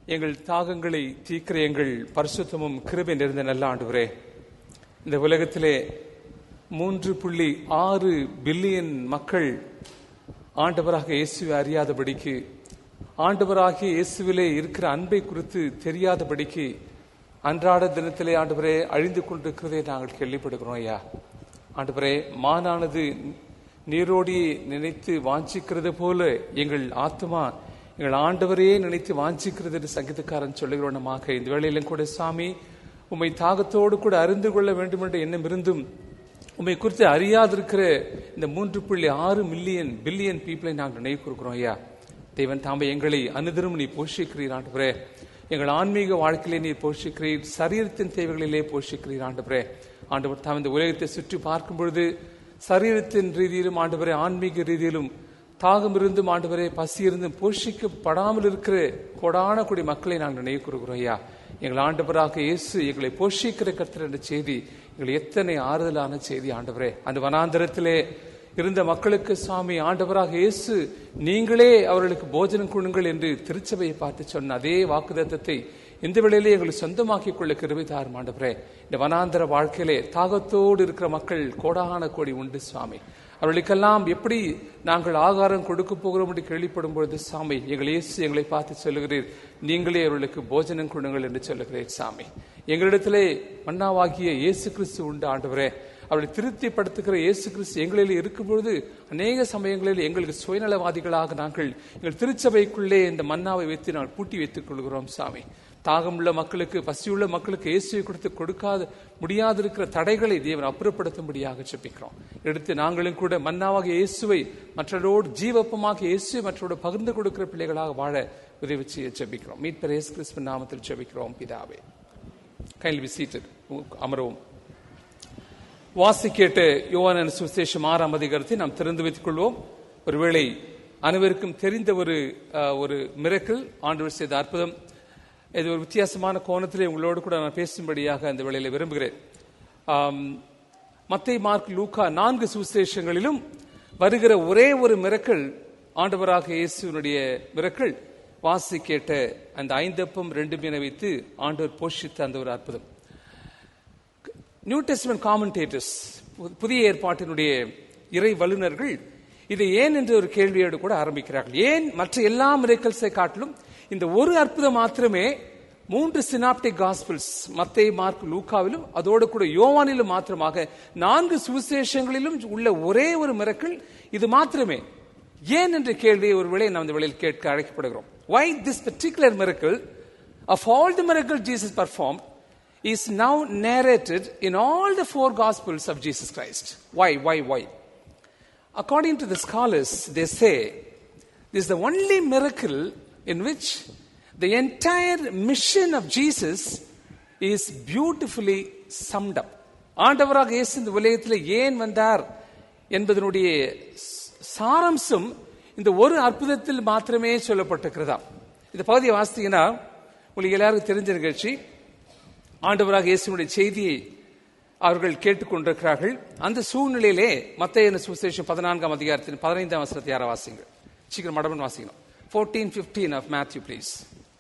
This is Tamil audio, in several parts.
எங்கள் தாகங்களை தீக்கிற எங்கள் பரிசுத்தமும் கிருபை நிறைந்த நல்ல ஆண்டவரே இந்த உலகத்திலே மூன்று புள்ளி ஆறு பில்லியன் மக்கள் ஆண்டவராக இயேசுவை அறியாதபடிக்கு ஆண்டவராகிய இயேசுவிலே இருக்கிற அன்பை குறித்து தெரியாதபடிக்கு அன்றாட தினத்திலே ஆண்டவரே அழிந்து கொண்டிருக்கிறதை நாங்கள் கேள்விப்படுகிறோம் ஐயா ஆண்டவரே மானானது நீரோடியை நினைத்து வாஞ்சிக்கிறது போல எங்கள் ஆத்மா எங்கள் ஆண்டவரையே நினைத்து வாஞ்சிக்கிறது என்று சங்கீதக்காரன் சொல்லுகிறோனமாக இந்த வேளையிலும் கூட சாமி உம்மை தாகத்தோடு கூட அறிந்து கொள்ள வேண்டும் என்ற எண்ணம் இருந்தும் உண்மை குறித்து அறியாதிருக்கிற இந்த மூன்று புள்ளி ஆறு மில்லியன் பில்லியன் பீப்புளை நாங்கள் நினைவு கொடுக்கிறோம் ஐயா தேவன் தாமே எங்களை அனுதினம் நீ போஷிக்கிறீர் ஆண்டவரே எங்கள் ஆன்மீக வாழ்க்கையிலே நீர் போஷிக்கிறீர் சரீரத்தின் தேவைகளிலே போஷிக்கிறீர் ஆண்டவரே ஆண்டவர் தாம் இந்த உலகத்தை சுற்றி பார்க்கும் பொழுது சரீரத்தின் ரீதியிலும் ஆண்டவரே ஆன்மீக ரீதியிலும் தாகம் இருந்தும் ஆண்டவரே பசி இருந்தும் போஷிக்கப்படாமல் இருக்கிற கொடான குடி மக்களை நாங்கள் நினைவு கூறுகிறோம் ஐயா எங்கள் ஆண்டவராக இயேசு எங்களை போஷிக்கிற கர்த்தர் என்ற செய்தி எங்கள் எத்தனை ஆறுதலான செய்தி ஆண்டவரே அந்த வனாந்தரத்திலே இருந்த மக்களுக்கு சுவாமி ஆண்டவராக இயேசு நீங்களே அவர்களுக்கு போஜனம் கொடுங்கள் என்று திருச்சபையை பார்த்து சொன்ன அதே வாக்குதத்தத்தை இந்த வேளையிலே எங்களுக்கு சொந்தமாக்கிக் கொள்ள கிருபை தாரும் ஆண்டவரே இந்த வனாந்தர வாழ்க்கையிலே தாகத்தோடு இருக்கிற மக்கள் கோடான கோடி உண்டு சுவாமி அவர்களுக்கெல்லாம் எப்படி நாங்கள் ஆகாரம் கொடுக்க போகிறோம் என்று கேள்விப்படும் பொழுது சாமி எங்கள் இயேசு எங்களை பார்த்து சொல்லுகிறீர் நீங்களே அவர்களுக்கு போஜனம் கொடுங்கள் என்று சொல்லுகிறேன் சாமி எங்களிடத்திலே மன்னாவாகிய இயேசு கிறிஸ்து உண்டு ஆண்டவரே அவளை திருப்திப்படுத்துகிற இயேசு கிறிஸ்து எங்களில் இருக்கும் பொழுது அநேக சமயங்களில் எங்களுக்கு சுயநலவாதிகளாக நாங்கள் எங்கள் திருச்சபைக்குள்ளே இந்த மன்னாவை வைத்து நாங்கள் பூட்டி வைத்துக் கொள்கிறோம் சாமி தாகமுள்ள மக்களுக்கு பசியுள்ள மக்களுக்கு இயேசுவை கொடுத்து கொடுக்காத முடியாதிருக்கிற தடைகளை தேவன் அப்புறப்படுத்தும்படியாக செப்பிக்கிறோம் எடுத்து நாங்களும் கூட மன்னாவாக இயேசுவை மற்றவரோடு ஜீவப்பமாக இயேசுவை மற்றவரோடு பகிர்ந்து கொடுக்கிற பிள்ளைகளாக வாழ உதவி செய்ய ஜெபிக்கிறோம் மீட்பர் இயேசு கிறிஸ்து நாமத்தில் ஜெபிக்கிறோம் பிதாவே கையில் விசீட்டட் அமரவும் வாசி கேட்டு யோவான சுசேஷம் ஆறாம் அதிகாரத்தை நாம் திறந்து வைத்துக் கொள்வோம் ஒருவேளை அனைவருக்கும் தெரிந்த ஒரு ஒரு மிரக்கல் ஆண்டவர் செய்த அற்புதம் இது ஒரு வித்தியாசமான கோணத்திலே உங்களோடு கூட நான் பேசும்படியாக அந்த வேளையில விரும்புகிறேன் மத்தை மார்க் லூக்கா நான்கு சுசேஷங்களிலும் வருகிற ஒரே ஒரு மிரக்கல் ஆண்டவராக இயேசுனுடைய மிரக்கல் வாசி கேட்ட அந்த ஐந்தப்பம் ரெண்டு மீனை வைத்து ஆண்டவர் போஷித்த அந்த ஒரு அற்புதம் நியூ டெஸ்ட்மெண்ட் காமெண்டேட்டர்ஸ் புதிய ஏற்பாட்டினுடைய இறை வல்லுநர்கள் இதை ஏன் என்று ஒரு கேள்வியோடு கூட ஆரம்பிக்கிறார்கள் ஏன் மற்ற எல்லா மிரக்கல்ஸை காட்டிலும் இந்த ஒரு அற்புதம் மாத்திரமே மூன்று சினாப்டிக் காஸ்பிள்ஸ் மத்தை மார்க் லூக்காவிலும் அதோடு கூட யோவானிலும் மாத்திரமாக நான்கு சுவிசேஷங்களிலும் உள்ள ஒரே ஒரு மிரக்கல் இது மாத்திரமே ஏன் என்ற கேள்வியை ஒருவேளை நாம் இந்த வேளையில் கேட்க அழைக்கப்படுகிறோம் why this particular miracle of all the miracle Jesus perform is now narrated in all the four Gospels of Jesus Christ. Why, why, why? According to the scholars, they say this is the only miracle in which the entire mission of Jesus is beautifully summed up. ஆண்டவராக இயேசு இந்த உலகத்தில் ஏன் வந்தார் என்பதனுடைய சாரம்சம் இந்த ஒரு அற்புதத்தில் மாத்திரமே சொல்லப்பட்டிருக்கிறதா இந்த பகுதியை வாசித்தீங்கன்னா உங்களுக்கு எல்லாருக்கும் தெரிஞ்ச நிகழ்ச்சி ஆண்டவராக இயேசுடைய செய்தியை அவர்கள் கேட்டுக்கொண்டிருக்கிறார்கள் அந்த சூழ்நிலையிலே மத்திய சுவிசேஷம் பதினான்காம் அதிகாரத்தின் பதினைந்தாம் வசனத்தை யார வாசிங்க சீக்கிரம் மடமன் வாசிக்கணும் fourteen fifteen of Matthew please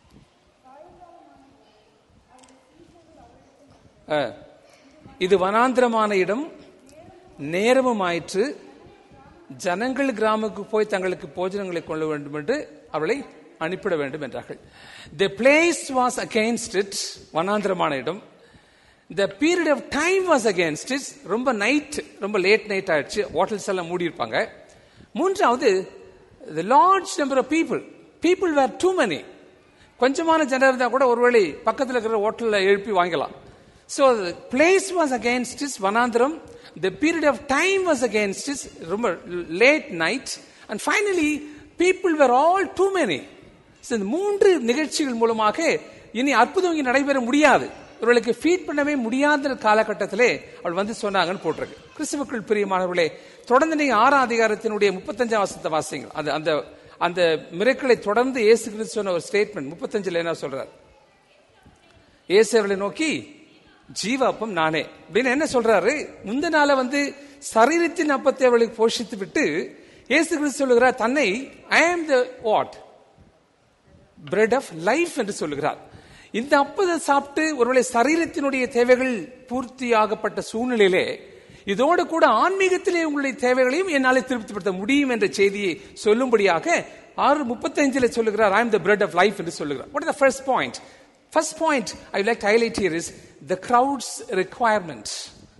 இது வனாந்திரமான இடம் நேரமும் ஆயிற்று ஜனங்கள் கிராமுக்கு போய் தங்களுக்கு போஜனங்களை கொள்ள வேண்டும் என்று அவளை அனுப்பிட வேண்டும் என்றார்கள் the place was against it வனாந்திரமான இடம் the period of time was against it ரொம்ப நைட் ரொம்ப லேட் நைட் ஆயிடுச்சு ஹோட்டல்ஸ் எல்லாம் மூடி இருப்பாங்க மூன்றாவது the large number of people people were too many கொஞ்சமான ஜனம் இருந்தால் கூட ஒருவேளை பக்கத்தில் இருக்கிற ஹோட்டலில் எழுப்பி வாங்கலாம் so place was against is வனாந்திரம் the period of time was against is ரொம்ப late night and finally people were all too many இந்த மூன்று நிகழ்ச்சிகள் மூலமாக இனி அற்புதம் இங்கே நடைபெற முடியாது இவர்களுக்கு ஃபீட் பண்ணவே முடியாத காலகட்டத்திலே அவள் வந்து சொன்னாங்கன்னு போட்டிருக்கு கிறிஸ்துவுக்குள் பிரியமானவர்களே தொடர்ந்து நீங்க ஆறாம் அதிகாரத்தினுடைய முப்பத்தஞ்சாம் வருஷத்தை வாசிங்க அந்த அந்த அந்த மிரக்களை தொடர்ந்து இயேசு கிறிஸ்து சொன்ன ஒரு ஸ்டேட்மெண்ட் முப்பத்தஞ்சுல என்ன சொல்றாரு இயேசு அவர்களை நோக்கி ஜீவ அப்பம் நானே அப்படின்னு என்ன சொல்றாரு முந்த நாள வந்து சரீரத்தின் அப்பத்தை அவளுக்கு போஷித்து விட்டு இயேசு கிறிஸ்து சொல்லுகிறார் தன்னை I am the what bread of life என்று சொல்லுகிறார் இந்த அப்பதை சாப்பிட்டு ஒருவேளை சரீரத்தினுடைய தேவைகள் பூர்த்தியாகப்பட்ட சூழ்நிலையிலே இதோடு கூட ஆன்மீகத்திலே உங்களுடைய தேவைகளையும் என்னாலே திருப்திப்படுத்த முடியும் என்ற செய்தியை சொல்லும்படியாக ஆறு முப்பத்தஞ்சில் சொல்லுகிறார் I am the bread of life என்று சொல்லுகிறார் what the first point first point I like highlight here is the crowds requirement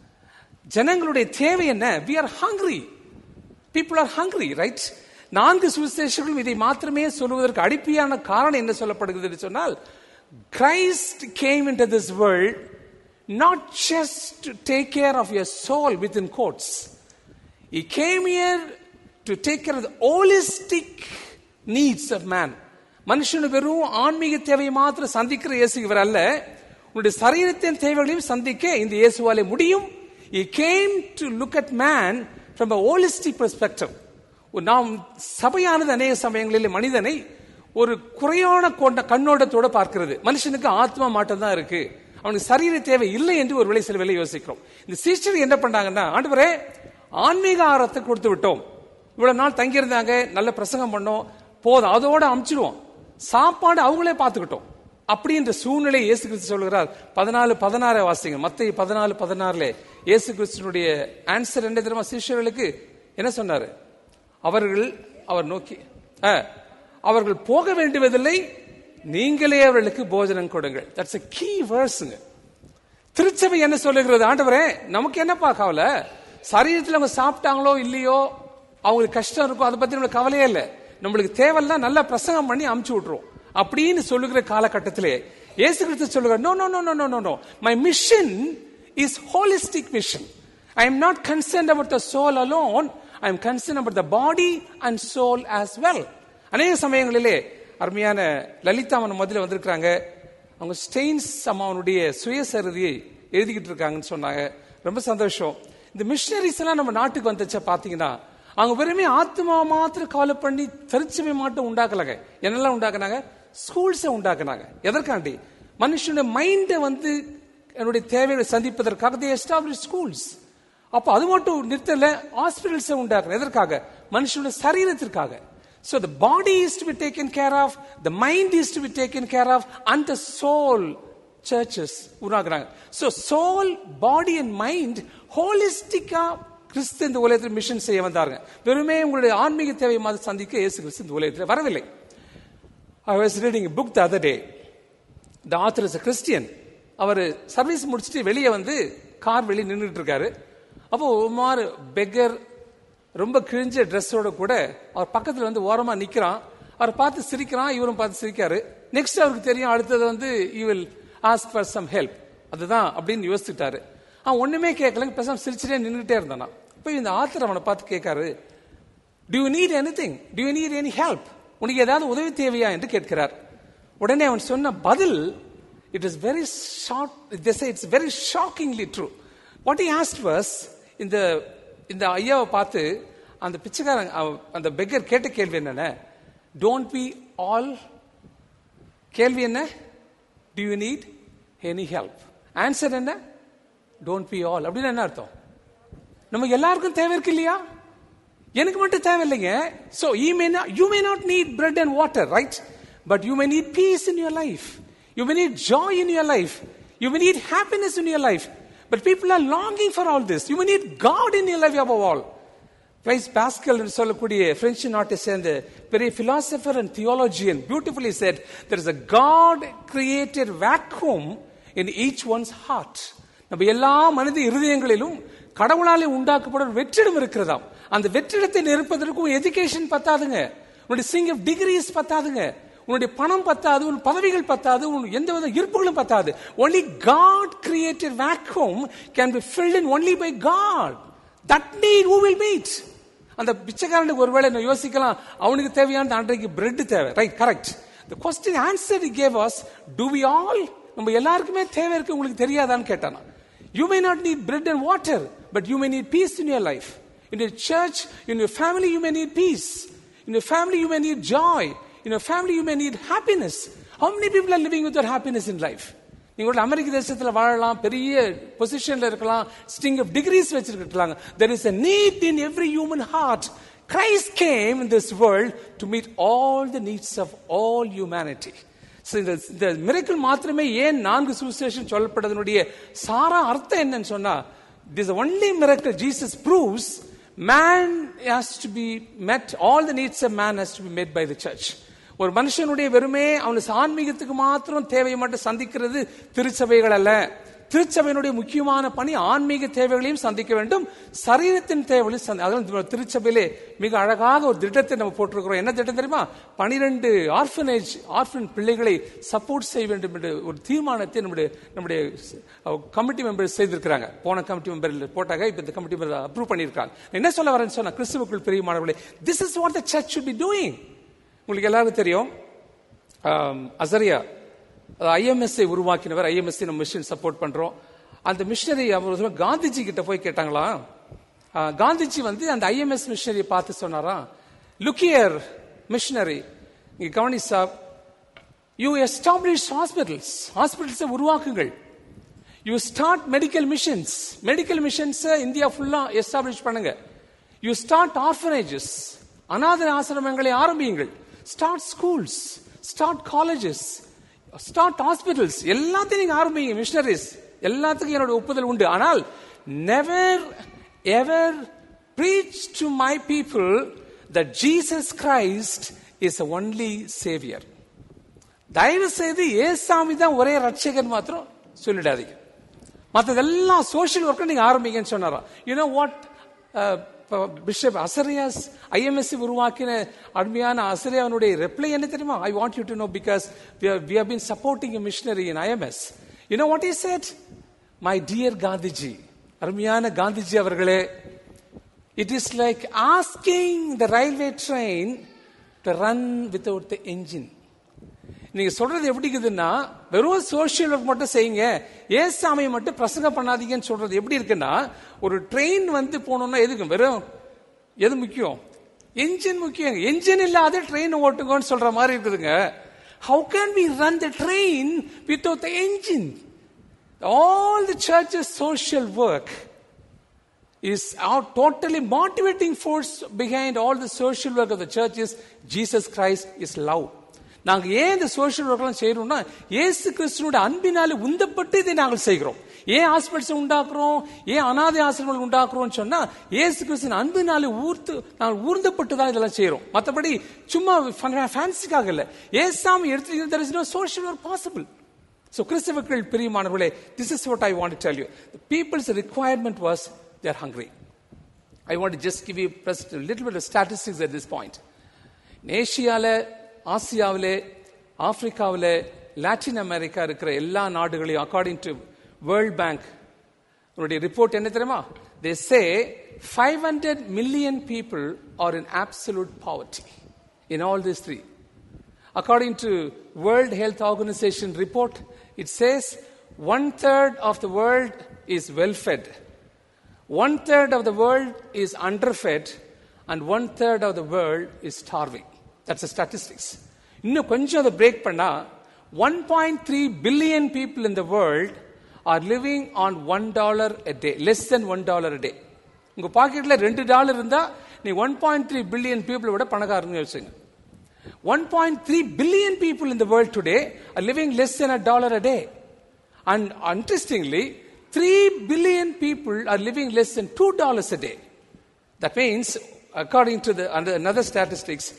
ஜனங்களுடைய தேவை என்ன we are hungry people are hungry right நான்கு சுவிசேஷர்களும் இதை மாத்திரமே சொல்லுவதற்கு அடிப்படையான காரணம் என்ன சொல்லப்படுகிறது என்று சொன்னால் Christ came in to this world not just to take care of your soul with in God's He came here to take care of the holistic needs of man. மனுஷனு வெறும் ஆன்மீக தேவையை மாத்திரம் சந்திக்கிற இயேசு இவர் அல்ல உன்னுடைய சரீரத்தின் தேவைகளையும் சந்திக்க இந்த இயேசுவாலே முடியும் He came to look at man from a holistic perspective. நாம் சபையானது அநேக சமயங்களில் மனிதனை ஒரு குறையான கொண்ட கண்ணோட்டத்தோட பார்க்கிறது மனுஷனுக்கு ஆத்மா மாட்டம் தான் இருக்கு அவனுக்கு சரீர தேவை இல்லை என்று ஒரு வேளை சில வேலை யோசிக்கிறோம் இந்த சிஸ்டர் என்ன பண்ணாங்கன்னா ஆண்டவரே ஆன்மீக ஆரத்தை கொடுத்து விட்டோம் இவ்வளவு நாள் தங்கியிருந்தாங்க நல்ல பிரசங்கம் பண்ணோம் போதும் அதோட அமுச்சிடுவோம் சாப்பாடு அவங்களே பார்த்துக்கிட்டோம் அப்படின்ற சூழ்நிலை இயேசு கிறிஸ்து சொல்கிறார் பதினாலு பதினாறு வாசிங்க மத்திய பதினாலு பதினாறுல இயேசு கிறிஸ்துனுடைய ஆன்சர் என்ன தெரியுமா சிஷ்யர்களுக்கு என்ன சொன்னாரு அவர்கள் அவர் நோக்கி ஆ, அவர்கள் போக வேண்டுவதில்லை நீங்களே அவர்களுக்கு போஜனம் கொடுங்கள் தட்ஸ் a கீ வேர்ஸுங்க திருச்சபை என்ன சொல்லுகிறது ஆண்டவரே நமக்கு என்னப்பா கவலை சரீரத்தில் அவங்க சாப்பிட்டாங்களோ இல்லையோ அவங்களுக்கு கஷ்டம் இருக்கும் அதை பத்தி நம்மளுக்கு கவலையே இல்லை நம்மளுக்கு தேவையில்லாம் நல்லா பிரசங்கம் பண்ணி அமுச்சு விட்டுரும் அப்படின்னு சொல்லுகிற காலகட்டத்திலே இயேசு கிறிஸ்து சொல்லுகிறார் no no no no no no no my mission is holistic mission I am not concern about the soul alone I am concern about the body and soul as well அநேக சமயங்களிலே அருமையான லலிதா அவன் முதல்ல வந்திருக்கிறாங்க அவங்க ஸ்டெயின்ஸ் அம்மாவனுடைய சுயசரிதியை எழுதிக்கிட்டு இருக்காங்கன்னு சொன்னாங்க ரொம்ப சந்தோஷம் இந்த மிஷினரிஸ் எல்லாம் நம்ம நாட்டுக்கு வந்துச்சா பாத்தீங்கன்னா அவங்க வெறுமே ஆத்மா மாத்திரம் கவலை பண்ணி திருச்சபை மாட்டம் உண்டாக்கலங்க என்னெல்லாம் உண்டாக்குனாங்க ஸ்கூல்ஸை உண்டாக்குனாங்க எதற்காண்டி மனுஷனுடைய மைண்டை வந்து என்னுடைய தேவைகளை சந்திப்பதற்காக தே எஸ்டாப்ளிஷ் ஸ்கூல்ஸ் அப்போ அது மட்டும் நிறுத்தல ஹாஸ்பிட்டல்ஸை உண்டாக்குற எதற்காக மனுஷனுடைய சரீரத்திற்காக So the body is to be taken care of, the mind is to be taken care of, and the soul churches உருவாக்குறாங்க so soul body and mind ஹோலிஸ்டிக்கா கிறிஸ்து இந்த உலகத்தில் மிஷன் செய்ய வந்தாருங்க வெறுமே உங்களுடைய ஆன்மீக தேவை மாதிரி சந்திக்க இயேசு கிறிஸ்து இந்த உலகத்தில் வரவில்லை I was reading book the other day the author is Christian அவர் சர்வீஸ் முடிச்சுட்டு வெளியே வந்து கார் வெளியே நின்றுட்டு இருக்காரு அப்போ ஒருமாறு பெக்கர் ரொம்ப கிழிஞ்ச ட்ரெஸ்ஸோட கூட அவர் பக்கத்துல வந்து ஓரமா நிக்கிறான் அவர் பார்த்து சிரிக்கிறான் இவரும் பார்த்து சிரிக்காரு நெக்ஸ்ட் அவருக்கு தெரியும் அடுத்தது வந்து you will ask for some help அதுதான் அப்படின்னு யோசிச்சுட்டாரு அவன் ஒண்ணுமே கேட்கல பேசாம சிரிச்சுட்டே நின்றுட்டே இருந்தானா இப்போ இந்த ஆத்தர் அவனை பார்த்து கேட்காரு do you need anything do you need any help உனக்கு ஏதாவது உதவி தேவையா என்று கேட்கிறார் உடனே அவன் சொன்ன பதில் it is very short this it's very shockingly true what he asked was இந்த இந்த ஐயாவை பார்த்து அந்த பிச்சைக்காரன் அவ- அந்த பெக்கர் கேட்ட கேள்வி என்னென்ன டோன்ட் பி ஆல் கேள்வி என்ன do you need any help answer என்ன டோன்ட் பி ஆல் அப்படின்னு என்ன அர்த்தம் நம்ம எல்லாருக்கும் தேவை இருக்கு இல்லையா எனக்கு மட்டும் தேவையில்லைங்க so you may not you may not need bread and water right but you may need peace in your life you may need joy in your life you may need happiness in your life but people are longing for all this you may need God in your life above all Blaise Pascal என்று சொல்லக்கூடிய பிரெஞ்சு நாட்டை சேர்ந்த பெரிய philosopher and theologian beautifully said there is a God created vacuum in each one's heart நம்ம எல்லா மனித இருதயங்களிலும் கடவுளாலே உண்டாக்கப்படும் ஒரு வெற்றிடம் இருக்கிறதாம் அந்த வெற்றிடத்தை நிரப்பதற்கும் எஜுகேஷன் பத்தாதுங்க உன்னுடைய சிங் ஆஃப் டிகிரிஸ் பத்தாதுங்க உன்னுடைய பணம் பத்தாது உன் பதவிகள் பத்தாது உன் எந்த வித இருப்புகளும் பத்தாது only God created vacuum can be filled in only by God that need who will meet அந்த பிச்சைக்காரனுக்கு ஒருவேளை என்ன யோசிக்கலாம் அவனுக்கு தேவையான அன்றைக்கு பிரெட் தேவை right correct the question answer he gave us do we all நம்ம எல்லாருக்குமே தேவை இருக்கு உங்களுக்கு தெரியாதான்னு கேட்டானா you may not need bread and water but you may need peace in your life in your church in your family you may need peace in your family you may need joy in your family you may need happiness how many people are living without happiness in life நீங்க ஒரு அமெரிக்க தேசத்துல வாழலாம் பெரிய பொசிஷன்ல இருக்கலாம் ஸ்டிங் ஆஃப் டிகிரிஸ் வச்சிருக்கலாம் there is a need in every human heart Christ came in this world to meet all the needs of all humanity. So, இந்த இந்த மிரக்கல் மாத்திரமே ஏன் நான்கு சுவிசேஷம் சொல்லப்பட்டதனுடைய சாரா அர்த்தம் என்னன்னு சொன்னா this only miracle Jesus proves man has to be met all the needs of man has to be met by the church ஒரு மனுஷனுடைய வெறுமே அவனுக்கு ஆன்மீகத்துக்கு மாத்திரம் தேவையை மட்டும் சந்திக்கிறது திருச்சபைகள் அல்ல திருச்சபையினுடைய முக்கியமான பணி ஆன்மீக தேவைகளையும் சந்திக்க வேண்டும் சரீரத்தின் தேவைகளையும் சந்தி- அதனால திருச்சபையிலே மிக அழகாக ஒரு திட்டத்தை நம்ம போட்டிருக்கிறோம் என்ன திட்டம் தெரியுமா பனிரெண்டு ஆர்ஃபனேஜ் ஆர்ஃபன் பிள்ளைகளை சப்போர்ட் செய்ய வேண்டும் என்று ஒரு தீர்மானத்தை நம்முடைய நம்முடைய கமிட்டி மெம்பர்ஸ் செய்திருக்கிறாங்க போன கமிட்டி மெம்பர் போட்டாங்க இப்ப இந்த கமிட்டி மெம்பர் அப்ரூவ் பண்ணியிருக்காங்க என்ன சொல்ல வரேன்னு சொன்னா கிறிஸ்துவுக்குள் பிரியமானவர்களே this is what the church should be doing உங்களுக்கு எல்லாருக்கும் தெரியும் ஆம், அசரியா ஐஎம்எஸ்ஐ உருவாக்கினவர் ஐஎம்எஸ்ஐ நம்ம மிஷன் சப்போர்ட் பண்றோம் அந்த மிஷனரி அவர் ஒரு தடவை காந்திஜி கிட்ட போய் கேட்டாங்களா ஆ, காந்திஜி வந்து அந்த ஐஎம்எஸ் மிஷனரியை பார்த்து சொன்னாராம் லுக்கியர் மிஷனரி நீங்க கவனி சாப் யூ எஸ்டாப்ளிஷ் ஹாஸ்பிட்டல்ஸ் ஹாஸ்பிட்டல்ஸை உருவாக்குங்கள் you start medical missions medical missions India ஃபுல்லா எஸ்டாப்ளிஷ் பண்ணுங்க யூ ஸ்டார்ட் ஆர்ஃபனேஜஸ் அநாத ஆசிரமங்களை ஆரம்பியுங்கள் start schools start colleges start hospitals எல்லாத்தையும் நீங்க ஆரம்பிங்க மிஷனரிஸ் எல்லாத்துக்கும் என்னோட ஒப்புதல் உண்டு ஆனால் never ever preach to my people that Jesus Christ is the only savior தயவு செய்து ஏசாமி தான் ஒரே ரட்சகன் மாத்திரம் சொல்லிடாதீங்க மற்றதெல்லாம் சோஷியல் ஒர்க்கை நீங்க ஆரம்பிங்கன்னு சொன்னாராம் you know what bishop Azariah's IMSC உருவாக்கின அருமையான அசரியாவனுடைய ரெப்ளை என்ன தெரியுமா I want you to know because we have been supporting a missionary in IMS you know what is said my dear Gandhiji அருமையான காந்திஜி அவர்களே It is like asking the railway train to run without the engine. நீங்க சொல்றது எப்படி இருக்குதுன்னா வெறும் சோஷியல் ஒர்க் மட்டும் செய்யுங்க ஏசாமியை மட்டும் பிரசங்கம் பண்ணாதீங்கன்னு சொல்றது எப்படி இருக்குன்னா ஒரு ட்ரெயின் வந்து போகணும்னா எதுக்கு வெறும் எது முக்கியம் என்ஜின் முக்கியம் என்ஜின் இல்லாத ட்ரெயின் ஓட்டுங்கன்னு சொல்ற மாதிரி இருக்குதுங்க how can we run the train without the engine all the churches social work is our totally motivating force behind all the social work of the church is Jesus Christ is love. நாங்க ஏன் இந்த சோஷியல் ஒர்க்லாம் செய்யறோம்னா இயேசு கிறிஸ்துவோட அன்பினால உந்தப்பட்டு இதை நாங்கள் செய்கிறோம் ஏன் ஹாஸ்பிட்டல்ஸ் உண்டாக்குறோம் ஏன் அனாதை ஆசிரமங்கள் உண்டாக்குறோம்னு சொன்னா இயேசு கிறிஸ்துவின் அன்பினால ஊர்த்து நாங்கள் ஊர்ந்தப்பட்டு தான் இதெல்லாம் செய்யறோம் மற்றபடி சும்மா ஃபேன்சிக்காக இல்ல ஏசாமி எடுத்து there is no social work possible So கிறிஸ்தவர்கள் பிரியமானவர்களே this is what I want to tell you the people's requirement was they are hungry I want to just give you just a little bit of statistics at this point ஏஷியால ஆசியாவிலே ஆப்பிரிக்காவிலே லாட்டின் அமெரிக்கா இருக்கிற எல்லா நாடுகளையும் அக்கார்டிங் டு வேர்ல்ட் பேங்க் உன்னுடைய ரிப்போர்ட் என்ன தெரியுமா they say five hundred million people are in absolute poverty in all this three According to World Health Organization report, it says one third of the world is well fed, one third of the world is underfed, and one third of the world is starving. That's the statistics. இன்னும் கொஞ்சம் அதை பிரேக் பண்ணா one point three billion people in the world are living on one dollar a day less than one dollar a day உங்க பாக்கெட்ல ரெண்டு டாலர் இருந்தா நீ ஒன் பாயிண்ட் த்ரீ பில்லியன் பீப்புளை விட பணக்காரங்க வச்சுங்க 1.3 billion people in the world today are living less than a dollar a day. And interestingly, 3 billion people are living less than $2 a day. That means, according to the under another statistics,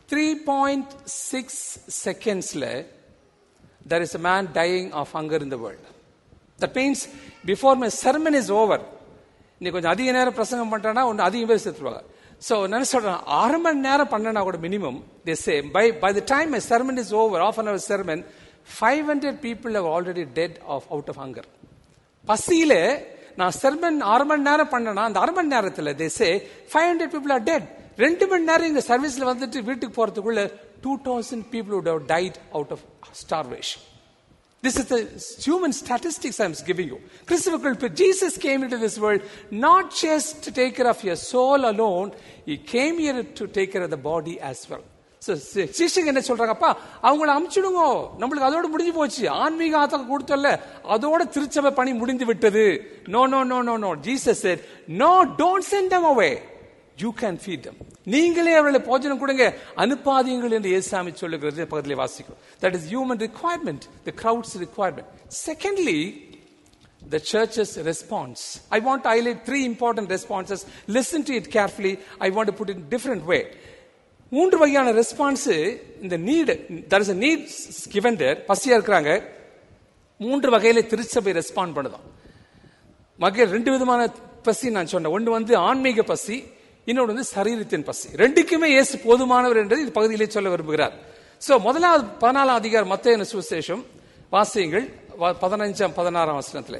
3.6 seconds le, there is a man dying of hunger in the world. That means, before my sermon is over, நீ கொஞ்சம் அதிக நேரம் பிரசங்கம் பண்றேன்னா ஒன்று அதிக பேர் செத்துருவாங்க ஸோ நான் சொல்றேன் அரை மணி நேரம் பண்ணனா கூட minimum they say by by the time my sermon is over half an hour sermon five hundred people have already dead of out of hunger பசியில நான் செர்மன் அரை மணி நேரம் பண்ணனா அந்த அரை மணி நேரத்தில் they say five hundred people are dead ரெண்டு மணி நேரம் இந்த சர்வீஸ்ல வந்துட்டு வீட்டுக்கு போறதுக்குள்ள two thousand people would have died out of starvation This is the human statistics I'm giving you. Christopher, Jesus came into this world not just to take care of your soul alone, He came here to take care of the body as well. So, சிஷ்யங்க என்ன சொல்றாங்கப்பா அவங்கள அமுச்சிடுங்க நம்மளுக்கு அதோட முடிஞ்சு போச்சு ஆன்மீக ஆத்தம் கொடுத்தல அதோட திருச்சபை பணி முடிந்து விட்டது no no no no no Jesus said no don't send them away you can feed them நீங்களே அவர்களை போஜனம் கொடுங்க அனுப்பாதீங்கள் என்று இயேசாமி சொல்லுகிறது பக்கத்திலே வாசிக்கும் that is human requirement the crowd's requirement secondly the church's response. I want to highlight three important responses. Listen to it carefully. I want to put it in different way. மூன்று வகையான ரெஸ்பான்ஸ் இந்த need there is need given there பசியா இருக்கிறாங்க மூன்று வகையில திருச்சபை ரெஸ்பாண்ட் பண்ணுதான் மகள் ரெண்டு விதமான பசி நான் சொன்னேன் ஒன்று வந்து ஆன்மீக பசி இன்னொன்று வந்து சரீரத்தின் பசி ரெண்டுக்குமே இயேசு போதுமானவர் என்று இந்த பகுதியிலே சொல்ல விரும்புகிறார் சோ முதலாவது பதினாலாம் அதிகாரம் மத்திய சுவிசேஷம் வாசியங்கள் வ- பதினஞ்சாம் பதினாறாம் வசனத்துல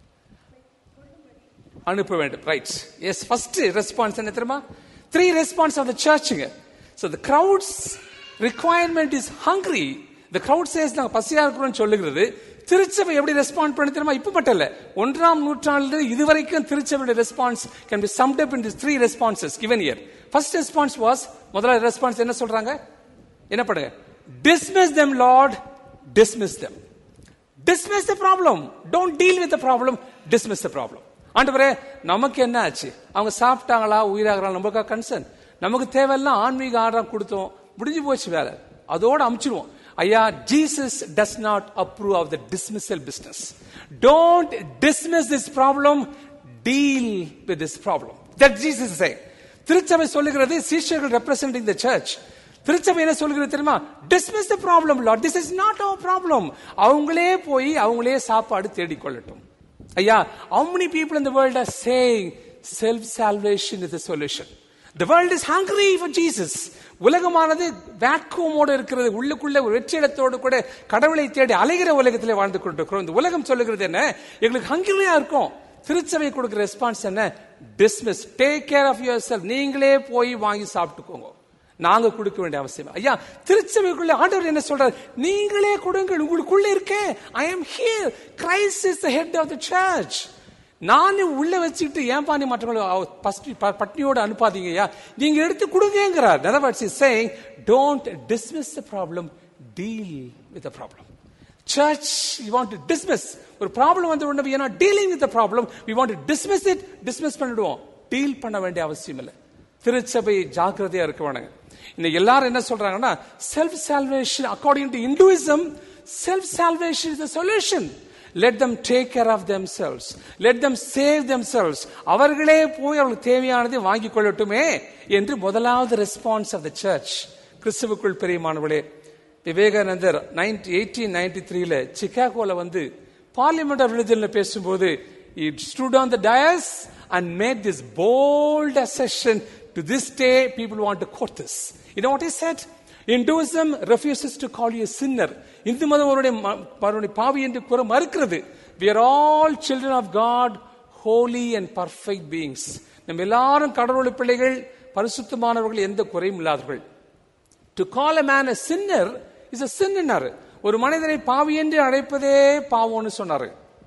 அனுப்ப வேண்டும் ரைட் எஸ் ஃபர்ஸ்ட் ரெஸ்பான்ஸ் என்ன தெரியுமா த்ரீ ரெஸ்பான்ஸ் ஆஃப் த சர்ச்சுங்க so the crowd's requirement is hungry the crowd says நாங்கள் பசியா இருக்கிறோம்னு சொல்லுகிறது திருச்சபை எப்படி ரெஸ்பாண்ட் பண்ணி தெரியுமா இப்ப மட்டும் இல்ல ஒன்றாம் நூற்றாண்டு இதுவரைக்கும் திருச்சபையோட response can be summed up in three responses given here first response was முதலாவது ரெஸ்பான்ஸ் என்ன சொல்றாங்க என்ன பண்ணுங்க dismiss them lord dismiss them dismiss the problem don't deal with the problem dismiss the problem ஆண்டவரே நமக்கு என்ன ஆச்சு அவங்க சாப்பிட்டாங்களா உயிராகிறாங்களா நமக்கு கன்சர்ன் நமக்கு தேவையெல்லாம் ஆன்மீக ஆர்டர் கொடுத்தோம் முடிஞ்சு போச்சு வேலை அதோட அமுச்சிடுவோம் ஐயா Jesus does not approve of the dismissal business don't dismiss this problem deal with this problem that Jesus say திருச்சபை சொல்லுகிறது சீஷர்கள் ரெப்ரசென்டிங் த சர்ச் திருச்சபை என்ன சொல்கிறது தெரியுமா dismiss the problem lord this is not our problem அவங்களே போய் அவங்களே சாப்பாடு தேடிக்கொள்ளட்டும் ஐயா how many people in the world are saying self salvation is the solution the world is hungry for jesus உலகமானது வேக்கூமோடு இருக்கிறது உள்ளுக்குள்ள ஒரு வெற்றிடத்தோடு கூட கடவுளை தேடி அலைகிற உலகத்திலே வாழ்ந்து கொண்டிருக்கிறோம் இந்த உலகம் சொல்லுகிறது என்ன எங்களுக்கு ஹங்கிரியா இருக்கும் திருச்சபை கொடுக்கிற ரெஸ்பான்ஸ் என்ன dismiss take care of yourself நீங்களே போய் வாங்கி சாப்பிட்டுக்கோங்க நாங்க கொடுக்க வேண்டிய அவசியம் இல்லை. ஐயா திருச்சபைக்குள்ள ஆண்டவர் என்ன சொல்றாரு நீங்களே கொடுங்கள் உங்களுக்குள்ள இருக்கேன் I am here Christ is the head of the church நானே உள்ள வச்சுக்கிட்டு ஏன்பா நீ மற்றவங்களை அவ- பஸ்டி- ப- பட்னியோட அனுப்பாதீங்கய்யா நீங்க எடுத்து கொடுங்கங்கிறார் In other words, he's saying don't dismiss the problem deal with the problem church you want to dismiss ஒரு ப்ராப்ளம் வந்த உடனே we are not dealing with the problem we want to dismiss it dismiss பண்ணிடுவோம் டீல் பண்ண வேண்டிய அவசியம் இல்லை திருச்சபை ஜாக்கிரதையா இருக்க வேணுங்க இன்னைக்கு எல்லாரும் என்ன சொல்றாங்கன்னா self salvation according to Hinduism self salvation is solution let them take care of themselves let them save themselves அவர்களே போய் அவர்களுக்கு தேவையானதை வாங்கிக் கொள்ளட்டுமே என்று முதலாவது ரெஸ்பான்ஸ் ஆஃப் த சர்ச் கிறிஸ்துவுக்குள் பெரியமானவர்களே விவேகானந்தர் எயிட்டீன் நைன்டி த்ரீல சிகாகோல வந்து பார்லிமெண்ட் ஆஃப் ரிலிஜன்ல பேசும்போது it stood on the dais and made this bold assertion to this day people want to quote this you know what he said Hinduism refuses to call you a sinner Hindu மதம் அவருடைய ம- அவருடைய பாவி என்று கூற மறுக்கிறது we are all children of god holy and perfect beings நம்ம எல்லாரும் கடவுளுடைய பிள்ளைகள் பரிசுத்தமானவர்கள் எந்த குறையும் இல்லாதவர்கள் டு கால் a man a sinner is a sin ன்னாரு ஒரு மனிதனை பாவி என்று அழைப்பதே பாவம்னு சொன்னாரு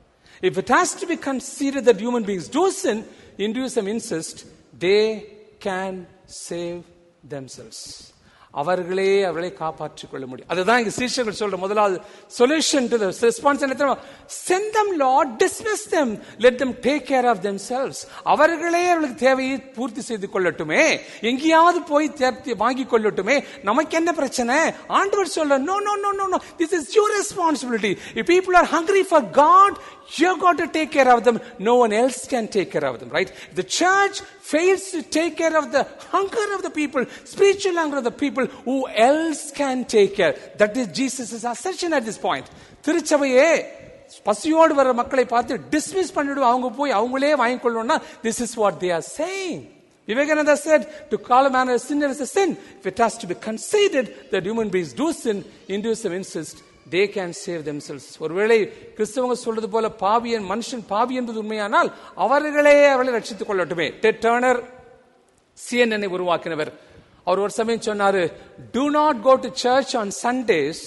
if it has to be considered that human beings do sin Hinduism insist they can save themselves அவர்களே அவர்களை காப்பாற்றிக் கொள்ள முடியும் அதுதான் இங்க சீஷர்கள் சொல்ற முதலாவது சொல்யூஷன் டு ரெஸ்பான்ஸ் என்ன தெரியுமா send them lord dismiss them let them take care of themselves அவர்களே அவர்களுக்கு தேவையை பூர்த்தி செய்து கொள்ளட்டுமே எங்கேயாவது போய் தேர்த்தி வாங்கி கொள்ளட்டுமே நமக்கு என்ன பிரச்சனை ஆண்டவர் சொல்ல no no no no no this is your responsibility if people are hungry for god you've got to take care of them no one else can take care of them right if the church fails to take care of the hunger of the people spiritual hunger of the people who else can take care that is jesus' assertion at this point திருச்சபையே பசியோடு வர மக்களை பார்த்து டிஸ்மிஸ் பண்ணிடுவோம் அவங்க போய் அவங்களே வாங்கி கொள்ளணும்னா this is what they are saying Vivekananda said, to call a man a sinner is a sin. If it has to be conceded that human beings do sin, Hinduism insists they can save themselves. ஒருவேளை கிறிஸ்தவங்க சொல்றது போல பாவியன் மனுஷன் பாவி என்பது உண்மையானால் அவர்களே அவர்களை ரட்சித்துக் கொள்ளட்டுமே டெட் டர்னர் சிஎன்என் உருவாக்கினவர் அவர் ஒரு சமயம் சொன்னாரு do not go to church on Sundays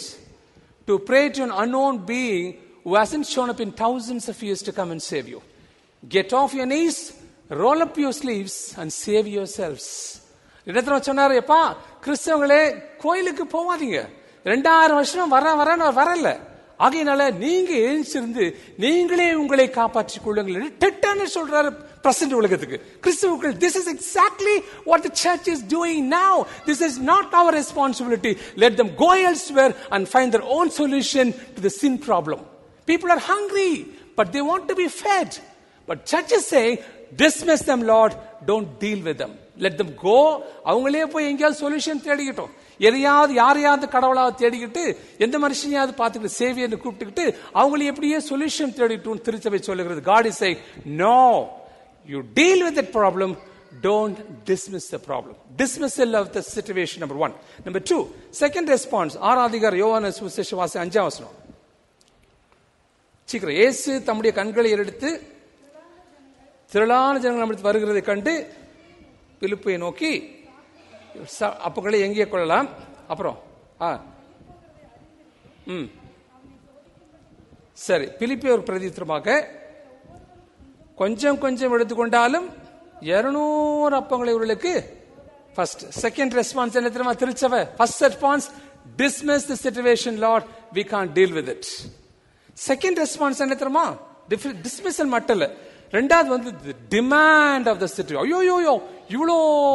to pray to an unknown being who hasn't shown up in thousands of years to come and save you. Get off your knees, roll up your sleeves and save yourselves. இடத்துல சொன்னாரு எப்பா கிறிஸ்தவங்களே கோயிலுக்கு போவாதீங்க ரெண்டாயிரம் வருஷம் வர வரன்னு அவர் வரல ஆகையினால நீங்க எழுந்திருந்து நீங்களே உங்களை காப்பாற்றிக் கொள்ளுங்கள் டெட்டான சொல்றாரு பிரசன்ட் உலகத்துக்கு கிறிஸ்துவுக்கள் this is exactly what the church is doing now this is not our responsibility let them go elsewhere and find their own solution to the sin problem people are hungry but they want to be fed but churches say dismiss them lord don't deal with them let them go அவங்களே போய் எங்கேயாவது சொல்யூஷன் தேடிக்கிட்டோம் எதையாவது யாரையாவது கடவுளாவது தேடிக்கிட்டு எந்த மனுஷனையாவது பார்த்துக்கிட்டு சேவியர்னு கூப்பிட்டுக்கிட்டு அவங்களே எப்படியே சொல்யூஷன் தேடிட்டும் திருச்சபை சொல்லுகிறது காட் இஸ் சை no you deal with that problem don't dismiss the problem dismissal of the situation number one number two second response ஆறாதிகார் யோவான சுவிசேஷ வாசி அஞ்சாம் வசனம் சீக்கிரம் இயேசு தம்முடைய கண்களை எடுத்து திரளான ஜனங்கள் நம்மளுக்கு வருகிறதை கண்டு பிலிப்பை நோக்கி ச- அப்பங்களை எங்கே கொள்ளலாம் அப்புறம் ஆ ம் சரி பிலிப்பி ஒரு பிரதித்திரமாக கொஞ்சம் கொஞ்சம் எடுத்துக்கொண்டாலும் இருநூறு அப்பங்களை இவர்களுக்கு ஃபர்ஸ்ட் செகண்ட் ரெஸ்பான்ஸ் என்ன தெரியுமா திருச்சபை first response dismiss the situation lord we can deal with it second response என்ன தெரியுமா டிஸ்மிஸல் மட்டும் இல்ல ரெண்டாவது வந்து டிமாண்ட் ஆஃப் த சிட்டி ஐயோ யோ இவ்வளோ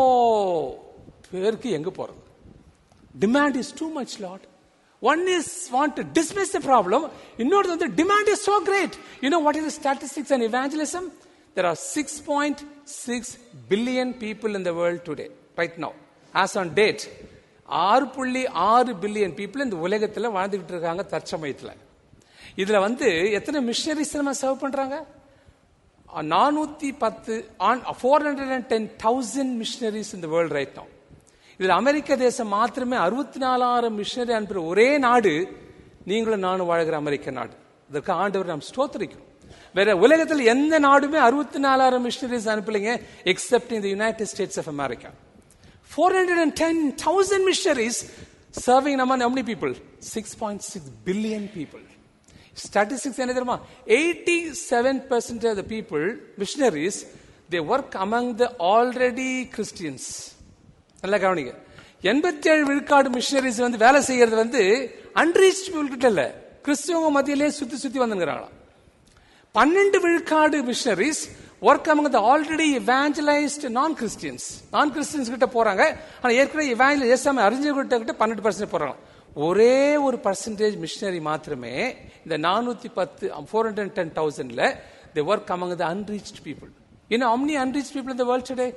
பேருக்கு எங்க போறது demand is too much lord one is want to dismiss the problem இன்னொரு வந்து demand is so great you know what is the statistics and evangelism there are 6.6 billion people in the world today right now as on date ஆறு புள்ளி ஆறு பில்லியன் பீப்புள் இந்த உலகத்துல வாழ்ந்துகிட்டு இருக்காங்க தற்சமயத்துல இதுல வந்து எத்தனை மிஷனரிஸ் நம்ம சர்வ் பண்றாங்க நானூத்தி பத்து four hundred and ten thousand missionaries இந்த வேர்ல்ட் ரைட் now இதுல அமெரிக்க தேசம் மாத்திரமே அறுபத்தி நாலாயிரம் மிஷனரி அனுப்புற ஒரே நாடு நீங்களும் நானும் வாழ்கிற அமெரிக்க நாடு இதற்கு ஆண்டவர் நாம் ஸ்தோத்திரிக்கிறோம் வேற உலகத்தில் எந்த நாடுமே அறுபத்தி நாலாயிரம் மிஷனரிஸ் அனுப்பலைங்க except in the United States of America four hundred and ten thousand missionaries serving நம்ம how many people six point six billion people statistics என்ன தெரியுமா eighty seven percent of the people missionaries they work among the already Christians நல்லா கவனிங்க எண்பத்தி ஏழு விழுக்காடு மிஷனரிஸ் வந்து வேலை செய்யறது வந்து அன்ரீச் கிட்ட இல்ல கிறிஸ்துவங்க மத்தியிலே சுத்தி சுத்தி வந்துங்கிறாங்களாம் பன்னெண்டு விழுக்காடு missionaries work among the already evangelized non Christians non Christians கிட்ட போறாங்க ஆனா ஏற்கனவே இவாஞ்சல் ஏசாமி அறிஞர்கிட்ட கிட்ட பன்னெண்டு பர்சன்ட் போறாங்க ஒரே ஒரு பர்சன்டேஜ் மிஷனரி மாத்திரமே இந்த நானூத்தி பத்து ஃபோர் ஹண்ட்ரட் டென் தௌசண்ட்ல the work among the unreached people you know how many unreached people in the world today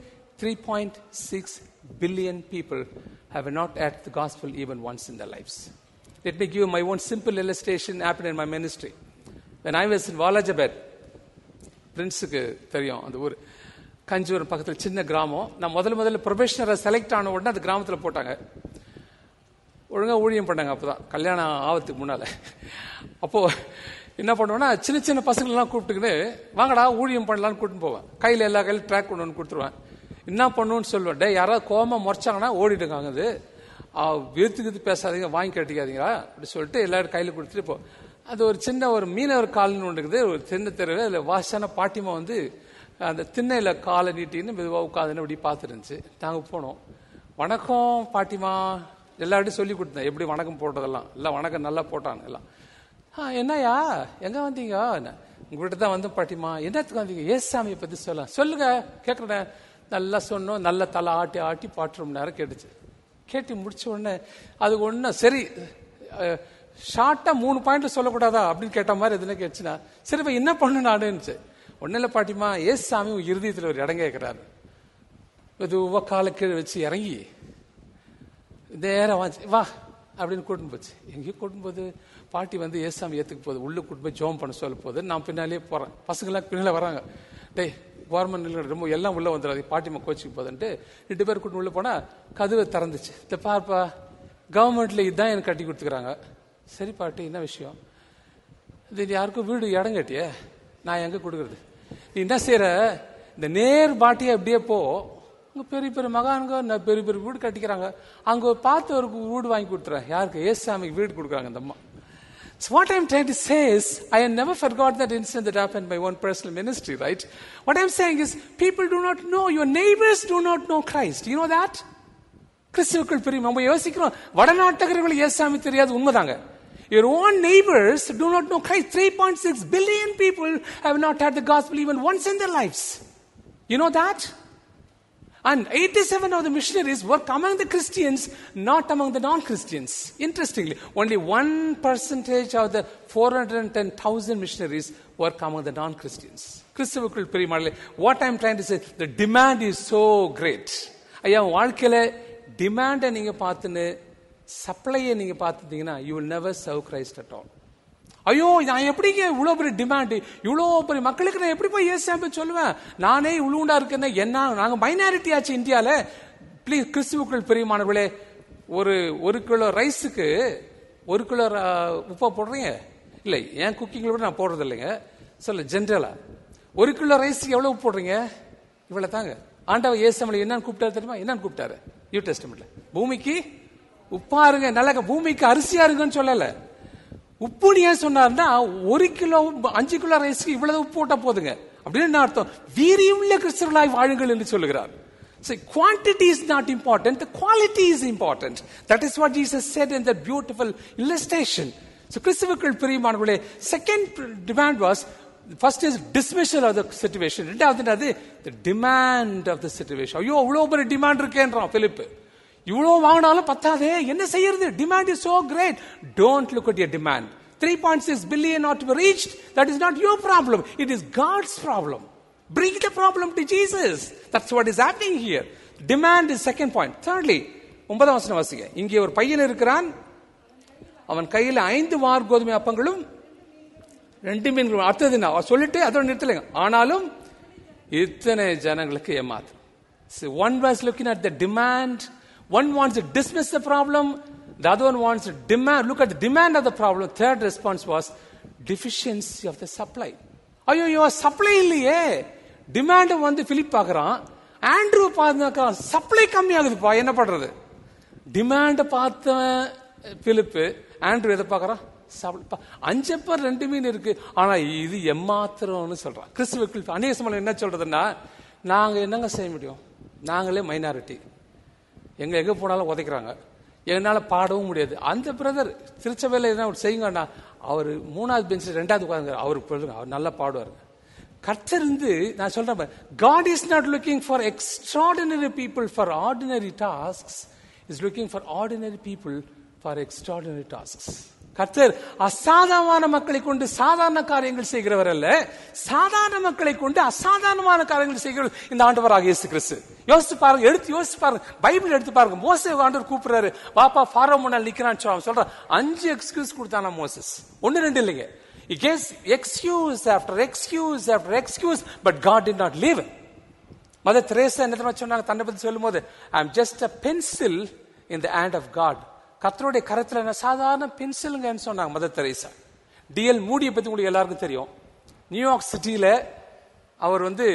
3.6 billion people have not had the gospel even once in their lives let me give you my own simple illustration happened in my ministry when i was in Walajabad பிரின்ஸுக்கு தெரியும் அந்த ஊர் கஞ்சூர் பக்கத்தில் சின்ன கிராமம் நான் முதல்ல முதல்ல ப்ரொபேஷனரை செலக்ட் ஆன உடனே அந்த கிராமத்தில் போட்டாங்க ஒழுங்கா ஊழியம் பண்ணாங்க அப்பதான் கல்யாணம் ஆவத்துக்கு முன்னால அப்போ என்ன பண்ணுவேன்னா சின்ன சின்ன பசங்களெல்லாம் கூப்பிட்டுக்கிட்டு வாங்கடா ஊழியம் பண்ணலாம்னு கூட்டிட்டு போவேன் கையில் எல்லா கையிலும் ட்ராக் கொண்டு வந்து கொடுத்துருவேன் என்ன பண்ணுன்னு சொல்லுவேன் டே யாராவது கோமா முறைச்சாங்கன்னா ஓடிட்டுருக்காங்க அது வீர்த்துக்கு பேசாதீங்க வாங்கி கட்டிக்காதீங்களா அப்படி சொல்லிட்டு எல்லாரும் கையில் கொடுத்துட்டு போ அது ஒரு சின்ன ஒரு மீனவர் காலனி ஒன்று இருக்குது ஒரு சின்ன தெருவு அதில் வாசான பாட்டிமா வந்து அந்த திண்ணையில் காலை நீட்டின்னு மெதுவாக உட்காந்துன்னு இப்படி பார்த்துருந்துச்சு நாங்கள் போனோம் வணக்கம் பாட்டிமா எல்லார்ட்டையும் சொல்லி கொடுத்தேன் எப்படி வணக்கம் போட்டதெல்லாம் எல்லாம் வணக்கம் நல்லா போட்டாங்க எல்லாம் ஆ என்னய்யா எங்க வந்தீங்க உங்கள்கிட்ட தான் வந்து பாட்டிமா என்னத்துக்கு வந்தீங்க ஏசாமியை பத்தி சொல்ல சொல்லுங்க கேட்குறேன் நல்லா சொன்னோம் நல்ல தலை ஆட்டி ஆட்டி பாட்டு ரொம்ப நேரம் கேட்டுச்சு கேட்டு முடிச்ச உடனே அது ஒன்று சரி ஷார்ட்டா மூணு பாயிண்ட் சொல்லக்கூடாதா அப்படின்னு கேட்ட மாதிரி எதுனா கேட்டுச்சுன்னா சரி இப்ப என்ன பண்ணு நானுன்னு ஒன்னும் இல்லை பாட்டிமா ஏசாமி உன் இருதயத்தில் ஒரு இடம் கேட்கிறாரு மெதுவா காலை கீழே வச்சு இறங்கி நேரம் வாச்சு வா அப்படின்னு கூட்டின்னு போச்சு எங்கேயும் கூட்டின்னு போகுது பாட்டி வந்து ஏசாமி ஏத்துக்கு போகுது உள்ள கூட்டு போய் ஜோம் பண்ண சொல்ல போகுது நான் பின்னாலே போறேன் பசங்களாம் பின்னால வராங்க டேய் கவர்மெண்ட் ரொம்ப எல்லாம் உள்ள வந்துடாது பாட்டிமா கோச்சிக்கு போகுதுன்ட்டு ரெண்டு பேர் கூட்டு உள்ள போனா கதவு திறந்துச்சு இந்த பார்ப்பா கவர்மெண்ட்ல இதுதான் எனக்கு கட்டி கொடுத்துக்கிறாங்க சரி பாட்டி என்ன விஷயம் இது யாருக்கும் வீடு இடம் கட்டியே நான் எங்க கொடுக்கறது நீ என்ன செய்யற இந்த நேர் பாட்டியை அப்படியே போ அங்க பெரிய பெரிய மகான்க ந- பெரிய பெரிய வீடு கட்டிக்கிறாங்க அங்க ஒரு பார்த்து ஒரு வீடு வாங்கி கொடுத்துறேன் யாருக்கு ஏசாமிக்கு வீடு கொடுக்குறாங்க இந்த அம்மா So what I'm trying to say is, I have never forgot that incident that happened in my own personal ministry, right? What I'm saying is, people do not know, your neighbors do not know Christ. You know that? கிறிஸ்துவுக்குள் பிரியும் நம்ம யோசிக்கிறோம் வடநாட்டகர்களுக்கு ஏசாமி தெரியாது உண்மைதாங்க Your own neighbors do not know Christ. 3.6 billion people have not had the gospel even once in their lives. You know that? And 87 of the missionaries work among the Christians, not among the non-Christians. Interestingly, only one percentage of the 410,000 missionaries work among the non-Christians. கிறிஸ்துவுக்குள் பெரியமாடலே what I'm trying to say the demand is so great ஐயா உன் வாழ்க்கையில டிமாண்டை நீங்க பார்த்துன்னு சப்ளையை நீங்க பார்த்துட்டீங்கன்னா you will never serve Christ at all ஐயோ நான் எப்படிங்க இவ்வளோ பெரிய டிமாண்ட் இவ்வளோ பெரிய மக்களுக்கு நான் எப்படி போய் ஏசாம சொல்லுவேன் நானே இவ்வளோண்டா இருக்கேன்னா என்ன நாங்கள் மைனாரிட்டி ஆச்சு இந்தியாவில் ப்ளீஸ் கிறிஸ்துவுக்குள் பெரியமானவர்களே ஒரு ஒரு கிலோ ரைஸுக்கு ஒரு கிலோ ர- உப்பை போடுறீங்க இல்லை என் குக்கிங்கில் கூட நான் போடுறது இல்லைங்க சொல்ல ஜென்ரலா ஒரு கிலோ ரைஸுக்கு எவ்வளோ உப்பு போடுறீங்க இவ்வளோ தாங்க ஆண்டவர் ஏசாமலை என்னன்னு கூப்பிட்டாரு தெரியுமா என்னன்னு கூப்பிட்டாரு நியூ டெஸ்டமெண்ட்ல பூமிக்கு உப்பா இருங்க நல்ல பூமிக்கு அரிசியா இருங்கன்னு சொல்லலை உப்புன்னு ஏன் சொன்னார்னா ஒரு கிலோ அஞ்சு கிலோ ரைஸ்க்கு இவ்வளவு உப்பு போட்டா போதுங்க அப்படின்னு என்ன அர்த்தம் வீரியமுள்ள கிறிஸ்தவர்களாய் வாழுங்கள் என்று சொல்லுகிறார் So quantity is not important, the quality is important. That is what Jesus said in that beautiful illustration. So கிறிஸ்துவுக்குள் பிரியமானவர்களே second demand was first is dismissal of the situation. ரெண்டாவது என்னது the demand of the situation. ஐயோ அவ்வளோ பெரிய டிமாண்ட் இருக்கேன்றான் பிலிப்பு இவ்வளோ வாங்கினாலும் பத்தாதே என்ன செய்யறது demand is so great don't look at your demand three point six billion not to reach that is not your problem it is God's problem bring the problem to Jesus that's what is happening here demand is second point thirdly ஒன்பதாம் வசனம் வாசிங்க இங்கே ஒரு பையன் இருக்கிறான் அவன் கையில் ஐந்து வார் கோதுமை அப்பங்களும் ரெண்டு மீன்கள் அடுத்தது என்ன அவர் சொல்லிட்டு அதோட நிறுத்தலைங்க ஆனாலும் இத்தனை ஜனங்களுக்கு ஏமாத்து So one was looking at the demand, one wants to dismiss the problem, the other one wants to demand, look at the demand of the problem. Third response was deficiency of the supply. ஐயோ சப்ளை இல்லையே டிமாண்ட் வந்து பிலிப் பார்க்கறான் ஆண்ட்ரூ பார்த்தாக்கிறான் சப்ளை கம்மியாகுதுப்பா என்ன பண்றது டிமாண்ட் பார்த்தவன் பிலிப்பு ஆண்ட்ரூ எதை பார்க்கறான் supply. பா, அஞ்சப்ப ரெண்டு மீன் இருக்கு ஆனா இது எம்மாத்திரம்னு சொல்றான் கிறிஸ்துவுக்குள் அநேக சமயம் என்ன சொல்றதுன்னா நாங்க என்னங்க செய்ய முடியும் நாங்களே மைனாரிட்டி எங்க எங்க போனாலும் உதைக்கிறாங்க என்னால பாடவும் முடியாது அந்த பிரதர் திருச்சபையில என்ன செய்யுங்கண்ணா அவர் மூணாவது பெஞ்ச் ரெண்டாவது உட்கார்ந்து அவருக்கு சொல்லுங்க அவர் நல்லா பாடுவார் கர்த்தர் இருந்து நான் சொல்றேன் God is not looking for extraordinary people for ordinary tasks is looking for ordinary people for extraordinary tasks கர்த்தர் அசாதாரணமான மக்களை கொண்டு சாதாரண காரியங்கள் செய்கிறவர் அல்ல சாதாரண மக்களை கொண்டு அசாதாரணமான காரியங்கள் செய்கிறவர் இந்த ஆண்டவராக இயேசு கிறிஸ்து யோசிச்சு பாருங்க எடுத்து யோசிச்சு பாருங்க பைபிள் எடுத்து பாருங்க மோசே ஆண்டவர் கூப்பிடுறாரு பாப்பா ஃபாரோ முன்னால் நிக்கிறான்னு சொல்றான் சொல்றான் அஞ்சு எக்ஸ்கியூஸ் கொடுத்தானா மோசஸ் ஒன்னு ரெண்டு இல்லைங்க He gives excuse after excuse after excuse, but God did not leave him. Mother Teresa என்ன தெரியுமா சொன்னாங்க தன்னை பத்தி சொல்லும்போது I am just a pencil in the hand of God கத்தருடைய கரத்துல நான் சாதாரண பென்சிலுங்கன்னு சொன்னாங்க மதர் தெரேசா டிஎல் மூடியை பத்தி உங்களுக்கு எல்லாருக்கும் தெரியும் நியூயார்க் சிட்டியில அவர் வந்து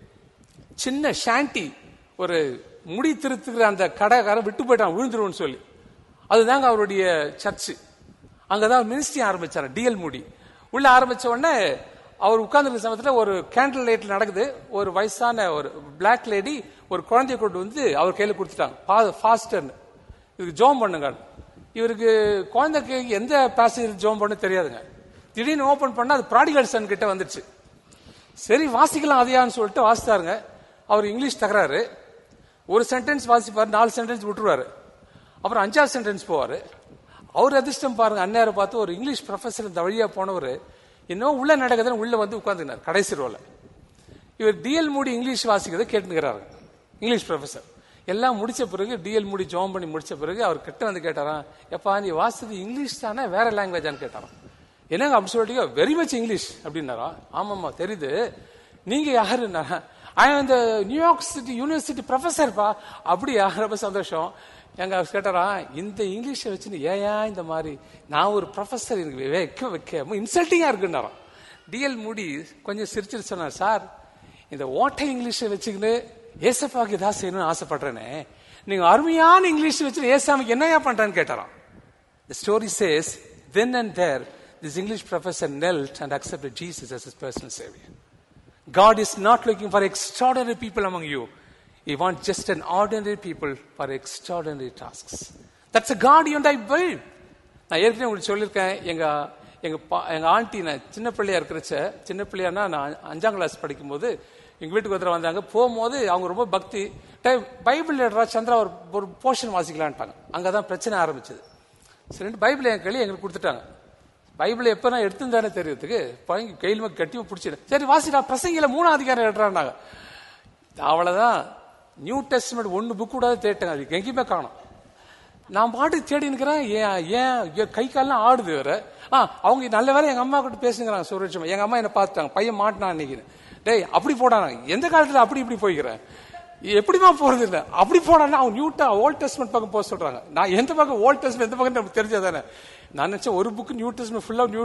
சின்ன ஷாண்டி ஒரு முடி திருத்துக்கிற அந்த கடைக்காரன் விட்டு போயிட்டான் விழுந்துருவோம்னு சொல்லி அதுதாங்க அவருடைய சர்ச்சு அங்கதான் மினிஸ்ட்ரி ஆரம்பிச்சாரு டிஎல் மூடி உள்ள ஆரம்பிச்ச உடனே அவர் உட்கார்ந்துருக்க சமயத்துல ஒரு கேண்டில் லைட்ல நடக்குது ஒரு வயசான ஒரு பிளாக் லேடி ஒரு குழந்தைய கொண்டு வந்து அவர் கையில கொடுத்துட்டாங்க ஃபாஸ்டர்னு இதுக்கு ஜோம் பண்ணுங்க இவருக்கு குழந்தைக்கு எந்த பேசேஜ் ஜோம் பண்ண தெரியாதுங்க திடீர்னு ஓபன் பண்ணா அது ப்ராடிகல் சன் கிட்ட வந்துருச்சு சரி வாசிக்கலாம் அதையான்னு சொல்லிட்டு வாசித்தாருங்க அவர் இங்கிலீஷ் தகராறு ஒரு சென்டென்ஸ் வாசிப்பாரு நாலு சென்டென்ஸ் விட்டுருவாரு அப்புறம் அஞ்சாவது சென்டென்ஸ் போவாரு அவர் அதிர்ஷ்டம் பாருங்க அந்நேரம் பார்த்து ஒரு இங்கிலீஷ் ப்ரொஃபஸர் இந்த வழியா போனவர் இன்னும் உள்ள நடக்குதுன்னு உள்ள வந்து உட்காந்துனார் கடைசி ரோல இவர் டிஎல் மூடி இங்கிலீஷ் வாசிக்கிறத கேட்டுக்கிறாரு இங்கிலீஷ் ப்ரொஃபஸர் எல்லாம் முடிச்ச பிறகு டிஎல் மூடி ஜாம் பண்ணி முடிச்ச பிறகு அவர் கிட்ட வந்து கேட்டாராம் எப்பா நீ வாசிச்சது இங்கிலீஷ் தானே வேற லாங்குவேஜான்னு கேட்டாராம் என்னங்க அப்படி சொல்லிட்டீங்க வெரி மச் இங்கிலீஷ் அப்படின்னாரா ஆமாம்மா தெரியுது நீங்க யாருன்னா இந்த நியூயார்க் சிட்டி யூனிவர்சிட்டி ப்ரொஃபஸர்ப்பா அப்படியா ரொம்ப சந்தோஷம் எங்க அவர் கேட்டாரா இந்த இங்கிலீஷை வச்சு நீ ஏயா இந்த மாதிரி நான் ஒரு ப்ரொஃபஸர் எனக்கு வைக்க வைக்க இன்சல்ட்டிங்கா இருக்குன்னாராம் டிஎல் மூடி கொஞ்சம் சிரிச்சிட்டு சொன்னார் சார் இந்த ஓட்டை இங்கிலீஷை வச்சுக்கின்னு ஏசப்பாக்கு ஏதாவது செய்யணும்னு ஆசைப்படுறேனே நீங்க அருமையான இங்கிலீஷ் வச்சு ஏசாமிக்கு என்னையா பண்றேன்னு கேட்டாராம் The story says, then and there, this English professor knelt and accepted Jesus as his personal savior. God is not looking for extraordinary people among you. He wants just an ordinary people for extraordinary tasks. That's a God you and I build. நான் ஏற்கனவே உங்களுக்கு சொல்லியிருக்கேன் எங்க எங்க பா- எங்க ஆண்டி நான் சின்ன பிள்ளையா இருக்கிறச்ச சின்ன பிள்ளையானா நான் அஞ்சாம் கிளாஸ் படிக்கும்போது எங்க வீட்டுக்கு ஒருத்தர் வந்தாங்க போகும்போது அவங்க ரொம்ப பக்தி "டேய், பைபிள் எடுறா சந்திரா ஒரு ஒரு போர்ஷன் வாசிக்கலான்ட்டாங்க அங்கதான் பிரச்சனை ஆரம்பிச்சது சரின்ட்டு பைபிள் என் கையில எங்களுக்கு கொடுத்துட்டாங்க பைபிள் எப்ப நான் எடுத்துருந்தானே தெரியறதுக்கு பழங்கி கையில் கட்டி பிடிச்சிட்டேன் சரி வாசிடா பிரசங்கில மூணாம் அதிகாரம் எடுறான்னாங்க அவ்வளவுதான் நியூ டெஸ்ட்மெண்ட் ஒன்னு புக் கூட தேட்டேன் அதுக்கு எங்கேயுமே காணும் நான் பாட்டு தேடி நிற்கிறேன் ஏன் ஏன் என் கை கால்லாம் ஆடுது வேற ஆ அவங்க நல்ல வேலை எங்க அம்மா கிட்ட பேசுங்கிறாங்க சுரட்சமா எங்க அம்மா என்ன பார்த்தாங்க பையன் மாட்டினான் அன்னைக்கு டேய் அப்படி போடானா எந்த காலத்துல அப்படி இப்படி போய்க்கிறேன் எப்படிமா போறது இல்ல அப்படி போடானா அவங்க நியூட்டா ஓல்ட் டெஸ்ட்மெண்ட் பக்கம் போக சொல்றாங்க நான் எந்த பக்கம் ஓல்ட் டெஸ்ட்மெண்ட் எந்த பக்கம் நமக்கு தெரிஞ்சதானே நான் நினைச்சேன் ஒரு புக் நியூ டெஸ்ட்மெண்ட் ஃபுல்லா நியூ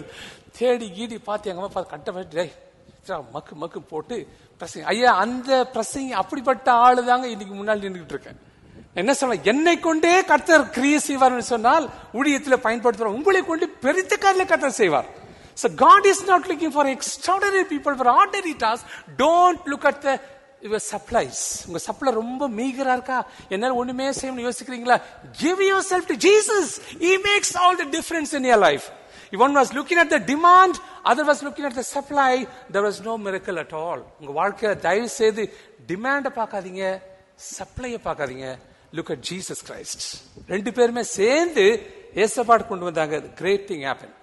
தேடி கீடி பார்த்து எங்க அம்மா பார்த்து கட்ட வச்சு டேய் சித்ரா, மக்கு மக்கு போட்டு பிரசங்க ஐயா அந்த பிரசங்க அப்படிப்பட்ட ஆளு தாங்க இன்னைக்கு முன்னாடி நின்றுட்டு இருக்கேன் என்ன சொல்ல என்னை கொண்டே கர்த்தர் கிரியை செய்வார் சொன்னால் ஊழியத்தில் பயன்படுத்துவார் உங்களை கொண்டு பெருத்த காரில் கர்த்தர் செய்வார் So God is not looking for extraordinary people for ordinary tasks. Don't look at the your supplies. உங்க சப்ளை ரொம்ப மீகரா இருக்கா என்னால ஒண்ணுமே செய்யணும்னு யோசிக்கிறீங்களா give yourself to Jesus. He makes all the difference in your life. If one was looking at the demand, other was looking at the supply, there was no miracle at all. உங்க வாழ்க்கையில தயவு செய்து டிமாண்ட பார்க்காதீங்க சப்ளைய பார்க்காதீங்க லுக் அட் ஜீசஸ் கிரைஸ்ட் ரெண்டு பேருமே சேர்ந்து ஏசப்பாடு கொண்டு வந்தாங்க great thing happen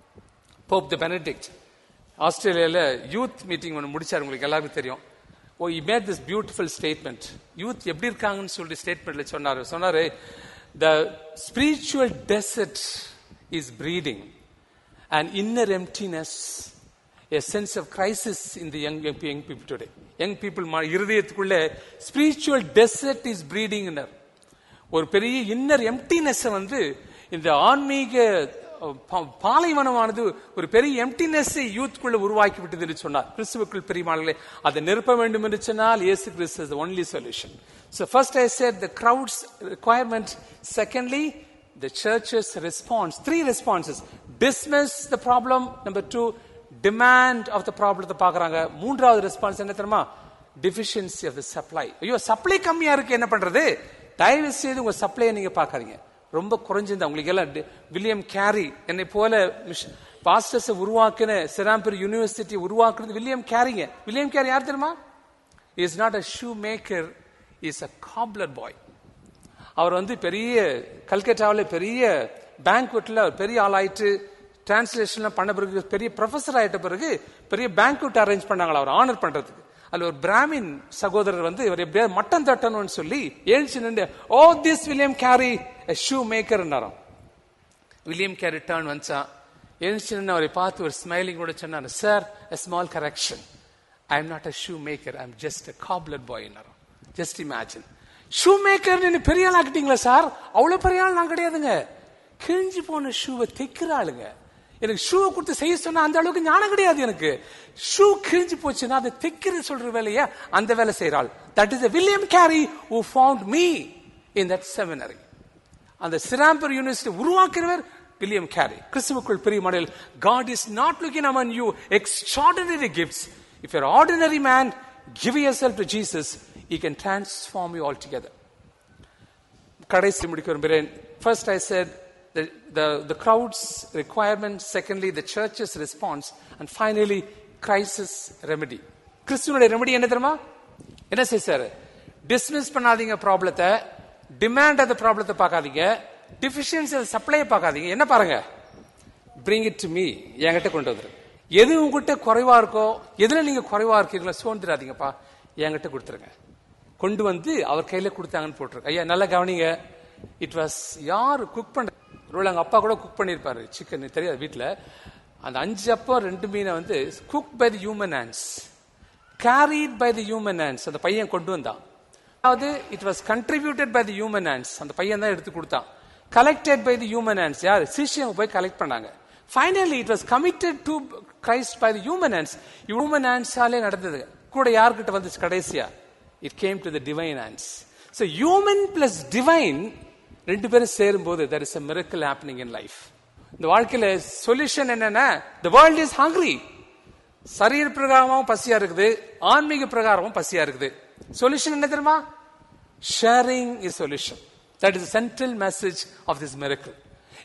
Pope the Benedict ஆஸ்திரேலியால யூத் மீட்டிங் ஒன்று முடிச்சார் உங்களுக்கு எல்லாருக்கும் தெரியும் oh he made this beautiful statement youth எப்படி இருக்காங்கன்னு சொல்லிட்டு ஸ்டேட்மெண்ட்ல சொன்னாரு சொன்னாரு the spiritual desert is breeding and inner emptiness a sense of crisis in the young, young, young people today. Young people மா- இருதயத்துக்குள்ள spiritual desert is breeding in her. ஒரு பெரிய இன்னர் எம்டினஸ் வந்து இந்த ஆன்மீக அஹ், பா- பாலைவனமானது ஒரு பெரிய எம்டினஸ் யூத்குள்ள உருவாக்கி விட்டது என்று சொன்னார் கிறிஸ்துவுக்குள் பெரியமானங்களே அதை நிரப்ப வேண்டும் என்று சொன்னால் இயேசு கிறிஸ்து is the only solution so first i said the crowd's requirement secondly the church's response three responses dismiss the problem number two demand of the problem பாக்குறாங்க மூன்றாவது ரெஸ்பான்ஸ் என்ன தெரியுமா deficiency of the supply ஐயோ சப்ளை கம்மியா இருக்கு என்ன பண்றது தயவு செய்து உங்க சப்ளையை நீங்க பார்க்காதீங்க ரொம்ப குறைஞ்சிருந்தா உங்களுக்கு எல்லாம் டி- வில்லியம் கேரி என்னை போல பாஸ்டர்ஸ் உருவாக்கின சிராம்பூர் யூனிவர்சிட்டி உருவாக்குறது வில்லியம் கேரிங்க வில்லியம் கேரி யார் தெரியுமா is not a shoe maker is a cobbler boy அவர் வந்து பெரிய கல்கட்டாவில் பெரிய பேங்க்வெட்ல பெரிய ஆள் ஆயிட்டு டிரான்ஸ்லேஷன்லாம் பண்ண பிறகு பெரிய ப்ரொஃபஸர் ஆயிட்ட பிறகு பெரிய பேங்க்வெட் அரேஞ்ச் பண்ணாங்களா அவர் ஆனர் பண்றதுக்கு அதுல ஒரு பிராமின் சகோதரர் வந்து இவர் எப்படியாவது மட்டன் தட்டணும்னு சொல்லி எழுச்சி நின்று oh this William Carey shoe maker William Carey return வந்துச்சான் எழுச்சி நின்று அவரை பார்த்து ஒரு ஸ்மைலிங் கூட சொன்னார் sir a small correction I am not a shoe maker I am just a cobbler boy just imagine shoe maker நீ பெரிய ஆள் ஆக்கிட்டீங்களா சார் அவ்வளவு பெரிய ஆள் நான் கிடையாதுங்க கிழிஞ்சு போன ஷூவை தைக்கிற ஆளுங்க எனக்கு ஷூவை கொடுத்து செய்ய சொன்னா அந்த அளவுக்கு ஞானம் கிடையாது எனக்கு ஷூ கிழிஞ்சு போச்சுன்னா அதை தைக்கிறது சொல்ற வேலையை அந்த வேலை செய்யறாள் that is William Carey who found me in that seminary அந்த சிராம்பர் யூனிவர்சிட்டி உருவாக்குறவர் வில்லியம் கேரி கிறிஸ்துவுக்குள் பெரிய model God is not looking among you extraordinary gifts if you're ordinary man give yourself to Jesus he can transform you altogether கடைசி முடிக்க விரும்புகிறேன் first I said the, the, the crowd's requirement, secondly, the church's response, and finally, crisis remedy. கிறிஸ்துவனுடைய ரெமெடி என்ன தெரியுமா என்ன செய்ய டிஸ்மிஸ் பண்ணாதீங்க ப்ராப்ளத்தை டிமாண்ட் அந்த ப்ராப்ளத்தை பார்க்காதீங்க டிஃபிஷியன்சி சப்ளையை பார்க்காதீங்க என்ன பாருங்க பிரிங் இட் டு மீ என்கிட்ட கொண்டு வந்துரு எது உங்ககிட்ட குறைவா இருக்கோ எதுல நீங்க குறைவா இருக்கீங்களோ சோர்ந்துடாதீங்கப்பா என்கிட்ட கொடுத்துருங்க கொண்டு வந்து அவர் கையில கொடுத்தாங்கன்னு போட்டிருக்கு ஐயா நல்லா கவனிங்க இட் வாஸ் யார் குக் பண்ற ஒருவேளை எங்க அப்பா கூட குக் பண்ணிருப்பாரு சிக்கன் தெரியாது வீட்ல அந்த அஞ்சு அப்பம் ரெண்டு மீனை வந்து cook by the human hands carried by the human hands அந்த பையன் கொண்டு வந்தான் அதாவது it was contributed by the human hands அந்த பையன் தான் எடுத்து கொடுத்தான் collected by the human hands யார் சிஷியம் போய் கலெக்ட் பண்ணாங்க finally it was committed to Christ by the human hands human ஹேண்ட்ஸாலே நடந்தது கூட யார்கிட்ட வந்துச்சு கடைசியா it came to the divine hands so human plus divine ரெண்டு பேரும் சேரும்போது there is a miracle happening in life இந்த வாழ்க்கையில சொல்யூஷன் என்னன்னா த வேர்ல்ட் இஸ் ஹங்கிரி சரீர பிரகாரமும் பசியா இருக்குது ஆன்மீக பிரகாரமும் பசியா இருக்குது சொல்யூஷன் என்ன தெரியுமா sharing is solution that is central message of this miracle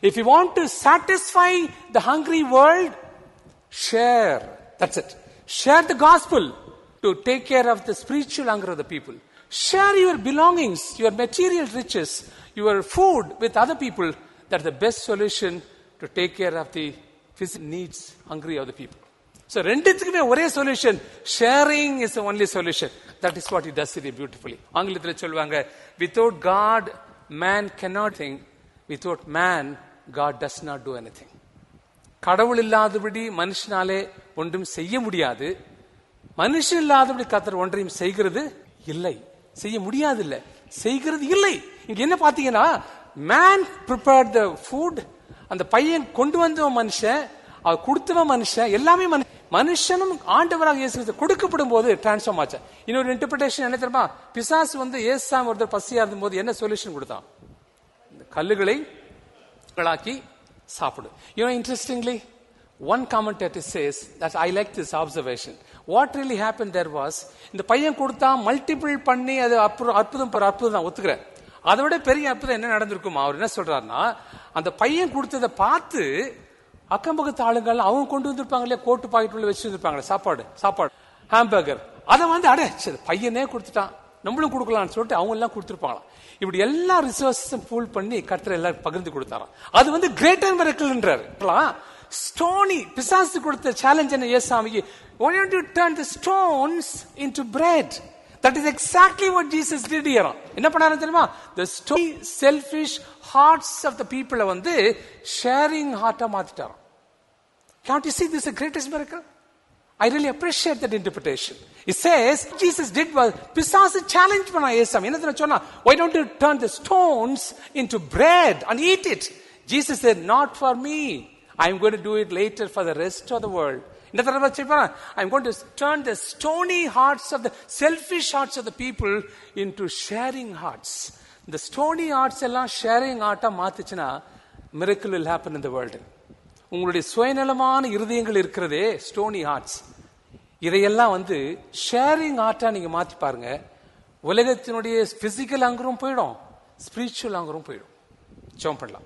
If you want to satisfy the hungry world, share. That's it. Share the gospel to take care of the spiritual hunger of the people. Share your belongings, your material riches, your food with other people. That's the best solution to take care of the physical needs, hungry of the people. So ரெண்டுத்துக்குமே ஒரே solution sharing is only solution that is what it does it beautifully ஆங்கிலத்தில் சொல்லுவாங்க without God man cannot thing without man God does not do anything கடவுள் இல்லாதபடி மனுஷனாலே ஒன்றும் செய்ய முடியாது மனுஷன் இல்லாதபடி கத்தர் ஒன்றையும் செய்கிறது இல்லை செய்ய முடியாது இல்ல செய்கிறது இல்லை இங்க என்ன பாத்தீங்கன்னா மேன் ப்ரிப்பேர் த ஃபுட் அந்த பையன் கொண்டு வந்தவன் மனுஷன் அவர் கொடுத்தவன் மனுஷன் எல்லாமே மனு- மனுஷனும் ஆண்டவராக இயேசு கிறிஸ்து கொடுக்கப்படும் போது டிரான்ஸ்ஃபார்ம் ஆச்சு இன்னொரு இன்டர்பிரேஷன் என்ன தெரியுமா பிசாசு வந்து ஏசாம ஒருத்தர் பசியா இருந்தபோது என்ன சொல்யூஷன் கொடுத்தான் இந்த கல்லுகளை களாக்கி சாப்பிடு you know interestingly one commentator says that i like this observation what really happened there was இந்த பையன் கொடுத்தா மல்டிபிள் பண்ணி அது அற்புதம் அற்புதம் பெற அற்புதம் தான் ஒத்துக்கிறேன் அதை விட பெரிய அற்புதம் என்ன நடந்திருக்கும் அவர் என்ன சொல்றாருன்னா அந்த பையன் கொடுத்ததை பார்த்து அக்கம் பக்கத்து ஆளுங்கள் அவங்க கொண்டு வந்திருப்பாங்க இல்லையா கோட்டு பாக்கெட் உள்ள வச்சு வந்திருப்பாங்களே சாப்பாடு சாப்பாடு ஹாம்பர்கர் அதை வந்து அடே சரி, பையனே கொடுத்துட்டான் நம்மளும் கொடுக்கலாம்னு சொல்லிட்டு அவங்க எல்லாம் கொடுத்துருப்பாங்களாம் இப்படி எல்லா ரிசோர்ஸும் பூல் பண்ணி கர்த்தர் எல்லாரும் பகிர்ந்து கொடுத்தாராம் அது வந்து கிரேட்டர் மிரக்கல்ன்றாரு ஸ்டோனி பிசாசு கொடுத்த சேலஞ்ச் என்ன ஏசாமிக்கு why don't you turn the stones into bread that is exactly what jesus did here என்ன பண்ணாரு தெரியுமா the stony selfish hearts of the people வந்து ஷேரிங் ஹார்ட்டா மாத்திட்டாராம் Can't you see this is the greatest miracle? I really appreciate that interpretation. It says, Jesus did was, பிசாசு challenge பண்ணா ஏசாமி என்ன தெரியுமா சொன்னா why don't you turn the stones into bread and eat it? Jesus said, not for me. I'm going to do it later for the rest of the world. என்ன தெரியுமா சொல்றான்? I'm going to turn the stony hearts of the selfish hearts of the people into sharing hearts. இந்த stony hearts எல்லாம் sharing heart ah மாத்துச்சுன்னா miracle will happen in the world. உங்களுடைய சுயநலமான இருதயங்கள் இருக்கிறதே ஸ்டோனி ஹார்ட்ஸ் இதையெல்லாம் வந்து ஷேரிங் ஆர்ட்டா நீங்க மாத்தி பாருங்க உலகத்தினுடைய பிசிக்கல் அங்கரும் போயிடும் ஸ்பிரிச்சுவல் அங்கரும் போயிடும் ஜெபம் பண்ணலாம்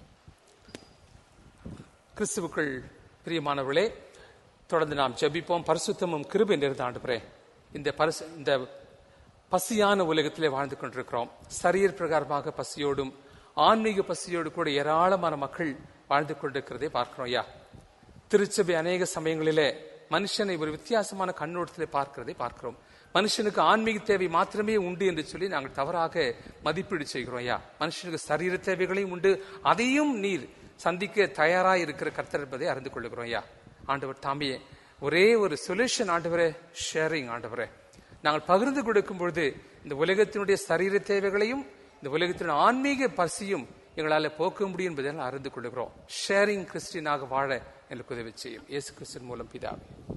கிறிஸ்துவுக்குள் பிரியமானவர்களே தொடர்ந்து நாம் ஜெபிப்போம் பரிசுத்தமும் கிருபை நிறைந்த ஆண்டுகிறேன் இந்த பரிசு இந்த பசியான உலகத்திலே வாழ்ந்து கொண்டிருக்கிறோம் சரீர பிரகாரமாக பசியோடும் ஆன்மீக பசியோடு கூட ஏராளமான மக்கள் வாழ்ந்து கொண்டிருக்கிறதை பார்க்கிறோம் ஐயா திருச்சபை அநேக சமயங்களிலே மனுஷனை ஒரு வித்தியாசமான கண்ணோட்டத்திலே பார்க்கிறதை பார்க்கிறோம் மனுஷனுக்கு ஆன்மீக தேவை மாத்திரமே உண்டு என்று சொல்லி நாங்கள் தவறாக மதிப்பீடு செய்கிறோம் ஐயா மனுஷனுக்கு சரீர தேவைகளையும் உண்டு அதையும் நீர் சந்திக்க தயாராக இருக்கிற கர்த்தர் என்பதை அறிந்து கொள்ளுகிறோம் ஐயா ஆண்டவர் தாமியே ஒரே ஒரு சொல்யூஷன் ஆண்டவரே ஷேரிங் ஆண்டவரே நாங்கள் பகிர்ந்து கொடுக்கும் பொழுது இந்த உலகத்தினுடைய சரீர தேவைகளையும் இந்த உலகத்தினுடைய ஆன்மீக பசியும் எங்களால் போக்க முடியும் என்பதை அறிந்து கொள்கிறோம் ஷேரிங் கிறிஸ்டினாக வாழ எங்களுக்கு உதவி செய்யும் இயேசு கிறிஸ்டின் மூலம் பிதாவே